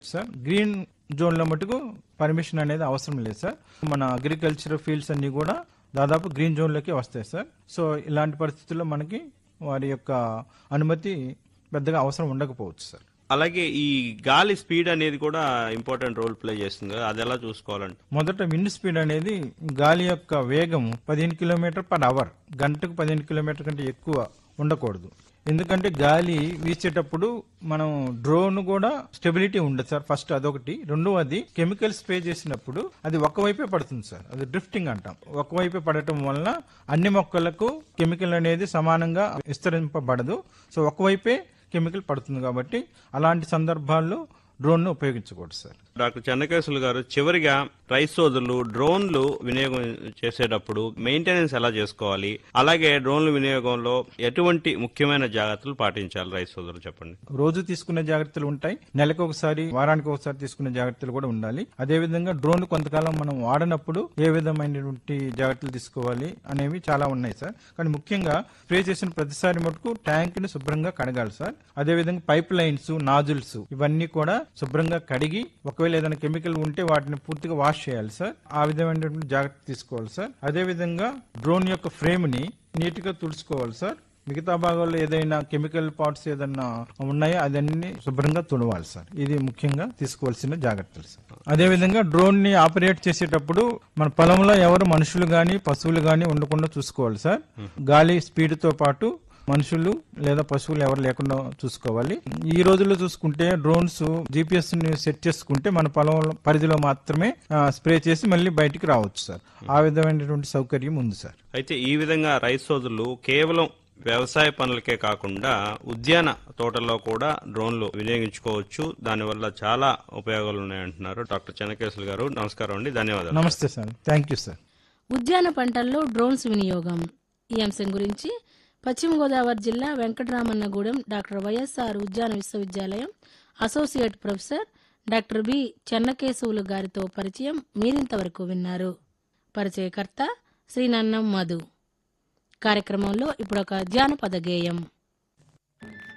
sir green zone లో మటుకు permission అనేది అవసరం లేదు సార్ మన అగ్రికల్చర్ ఫీల్డ్స్ అన్ని కూడా దాదాపు గ్రీన్ జోన్ లోకి వస్తాయి సార్ సో ఇలాంటి పరిస్థితుల్లో మనకి వారి యొక్క అనుమతి పెద్దగా అవసరం ఉండకపోవచ్చు సార్ అలాగే ఈ గాలి స్పీడ్ అనేది కూడా ఇంపార్టెంట్ రోల్ ప్లే చేస్తుంది కదా అది ఎలా చూసుకోవాలంటే మొదట విండ్ స్పీడ్ అనేది గాలి యొక్క వేగం పదిహేను కిలోమీటర్ పర్ అవర్ గంటకు పదిహేను కిలోమీటర్ కంటే ఎక్కువ ఉండకూడదు ఎందుకంటే గాలి వీచేటప్పుడు మనం డ్రోన్ కూడా స్టెబిలిటీ ఉండదు సార్ ఫస్ట్ అదొకటి రెండవది కెమికల్ స్ప్రే చేసినప్పుడు అది ఒకవైపే పడుతుంది సార్ అది డ్రిఫ్టింగ్ అంటాం ఒకవైపే పడటం వలన అన్ని మొక్కలకు కెమికల్ అనేది సమానంగా విస్తరింపబడదు సో ఒకవైపే కెమికల్ పడుతుంది కాబట్టి అలాంటి సందర్భాల్లో డ్రోన్ ను ఉపయోగించకూడదు సార్ డాక్టర్ చెన్నకేశ్వర గారు చివరిగా రైస్ సోదరులు డ్రోన్లు వినియోగం చేసేటప్పుడు మెయింటెనెన్స్ ఎలా చేసుకోవాలి అలాగే డ్రోన్ల వినియోగంలో ఎటువంటి ముఖ్యమైన జాగ్రత్తలు పాటించాలి రైస్ సోదరులు చెప్పండి రోజు తీసుకునే జాగ్రత్తలు ఉంటాయి నెలకు ఒకసారి వారానికి ఒకసారి తీసుకునే జాగ్రత్తలు కూడా ఉండాలి అదే విధంగా డ్రోన్ కొంతకాలం మనం వాడనప్పుడు ఏ విధమైనటువంటి జాగ్రత్తలు తీసుకోవాలి అనేవి చాలా ఉన్నాయి సార్ కానీ ముఖ్యంగా స్ప్రే చేసిన ప్రతిసారి మటుకు ట్యాంక్ ని శుభ్రంగా కడగాలి సార్ అదే విధంగా పైప్ లైన్స్ నాజుల్స్ ఇవన్నీ కూడా శుభ్రంగా కడిగి ఒకవేళ ఏదైనా కెమికల్ ఉంటే వాటిని పూర్తిగా వాష్ చేయాలి సార్ ఆ విధమైనటువంటి జాగ్రత్త తీసుకోవాలి సార్ అదే విధంగా డ్రోన్ యొక్క ఫ్రేమ్ ని నీట్ గా తుడుచుకోవాలి సార్ మిగతా భాగాల్లో ఏదైనా కెమికల్ పార్ట్స్ ఏదైనా ఉన్నాయో అదన్నీ శుభ్రంగా తుడవాలి సార్ ఇది ముఖ్యంగా తీసుకోవాల్సిన జాగ్రత్తలు సార్ అదే విధంగా డ్రోన్ ని ఆపరేట్ చేసేటప్పుడు మన పొలంలో ఎవరు మనుషులు గాని పశువులు గాని ఉండకుండా చూసుకోవాలి సార్ గాలి స్పీడ్ తో పాటు మనుషులు లేదా పశువులు ఎవరు లేకుండా చూసుకోవాలి ఈ రోజుల్లో చూసుకుంటే డ్రోన్స్ జీపీఎస్ ని సెట్ చేసుకుంటే మన పొలం పరిధిలో మాత్రమే స్ప్రే చేసి మళ్ళీ బయటికి రావచ్చు సార్ ఆ విధమైనటువంటి సౌకర్యం ఉంది సార్ అయితే ఈ విధంగా రైస్ సోదరులు కేవలం వ్యవసాయ పనులకే కాకుండా ఉద్యాన తోటల్లో కూడా డ్రోన్లు వినియోగించుకోవచ్చు దానివల్ల చాలా ఉపయోగాలు ఉన్నాయంటున్నారు డాక్టర్ చెన్నకేశ్వర గారు నమస్కారం అండి ధన్యవాదాలు నమస్తే సార్ థ్యాంక్ యూ సార్ ఉద్యాన పంటల్లో డ్రోన్స్ వినియోగం ఈ అంశం గురించి పశ్చిమ గోదావరి జిల్లా వెంకటరామన్నగూడెం డాక్టర్ వైఎస్ఆర్ ఉద్యాన విశ్వవిద్యాలయం associate professor doctor B Chennakesavulu గారితో పరిచయం మీరింతవరకు విన్నారు పరిచయకర్త శ్రీనన్నం మధు కార్యక్రమంలో ఇప్పుడు ఒక జానపద గేయం